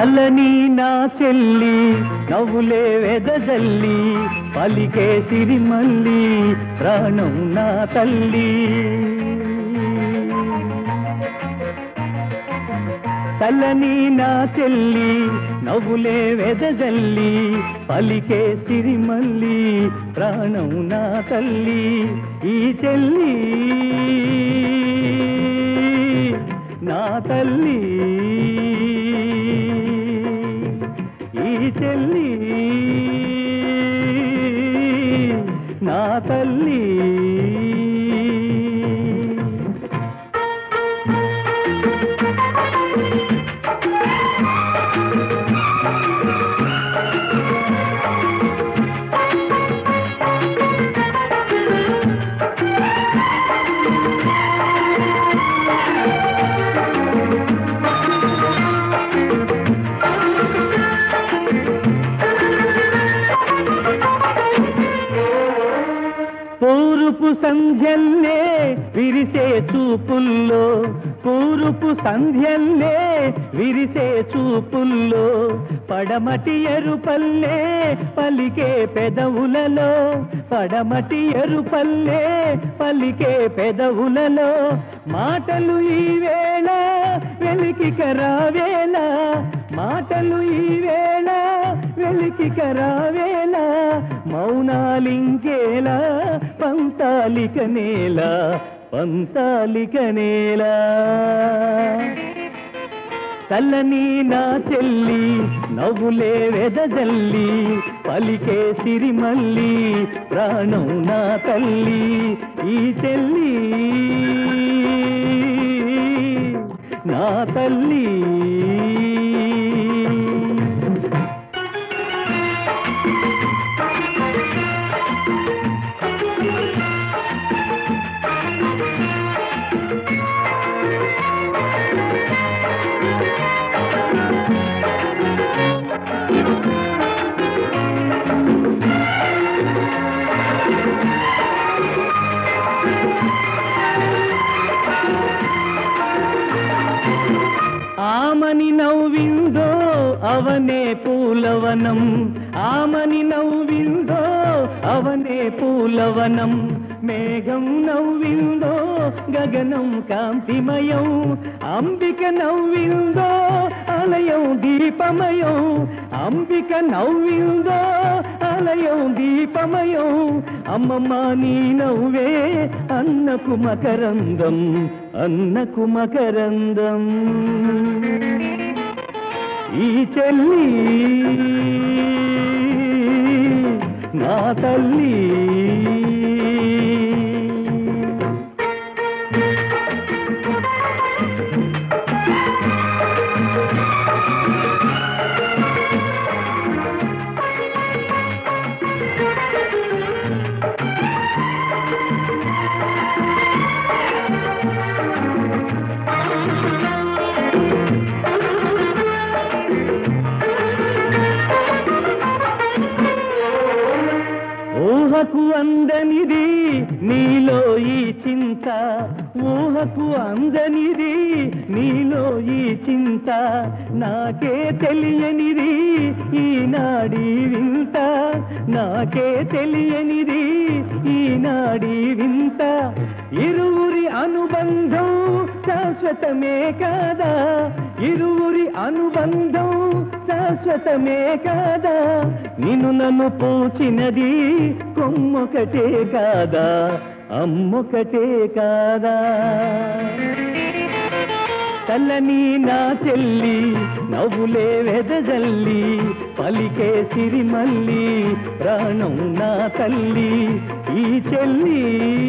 చల్లని నా చెల్లి నవ్వులే వెదజల్లి పలికే సిరిమల్లి ప్రాణం నా తల్లి చల్లని నా చెల్లి నవ్వులే వెదజల్లి పలికే సిరిమల్లి ప్రాణం నా తల్లి ఈ చెల్లి నా తల్లి ఈ చెల్లి నా తల్లి పూరుపు సంధ్యల్లే విరిసే చూపుల్లో పూరుపు సంధ్యల్లే విరిసే చూపుల్లో పడమటి ఎరుపల్లే పలికే పెదవులలో పడమటి ఎరుపల్లే పలికే పెదవులలో మాటలు ఈ వేళ వెలికి కరావేళ మాటలు ఈ వేళ వెలికి కరావేళ మౌనాలింకేలా పంతాలిక నేల పంతాలిక నేల చల్లని నా చెల్లి నవ్వులే వెదజల్లి పలికే సిరిమల్లి ప్రాణం నా తల్లి ఈ చెల్లి నా తల్లి ఆమని నవ్విందో అవనే పూలవనం ఆమని నవ్విందో అవనే పూలవనం మేఘం నవ్విందో గగనం కాంతిమయం అంబిక నవ్విందో ఆలయం దీపమయం అంబిక నవ్విందో ఆలయం దీపమయం అమ్మమ్మ నీ నవ్వే అన్నకు మకరందం అన్నకు మకరందం ఈ చెల్లి నా తల్లి ఊహకు అందనిది నీలో ఈ చింత ఊహకు అందనిది నీలో ఈ చింత నాకే తెలియనిది ఈనాడి వింత నాకే తెలియనిది ఈనాడి వింత ఇరువురి అనుబంధం శాశ్వతమే కాదా ఇరువురి అనుబంధం శాశ్వతమే కాదా నిన్ను నన్ను పూచినది కొమ్మొకటే కాదా అమ్మొకటే కాదా చల్లని నా చెల్లి నవ్వులే వెదజల్లి పలికే సిరిమల్లి ప్రాణం నా తల్లి ఈ చెల్లి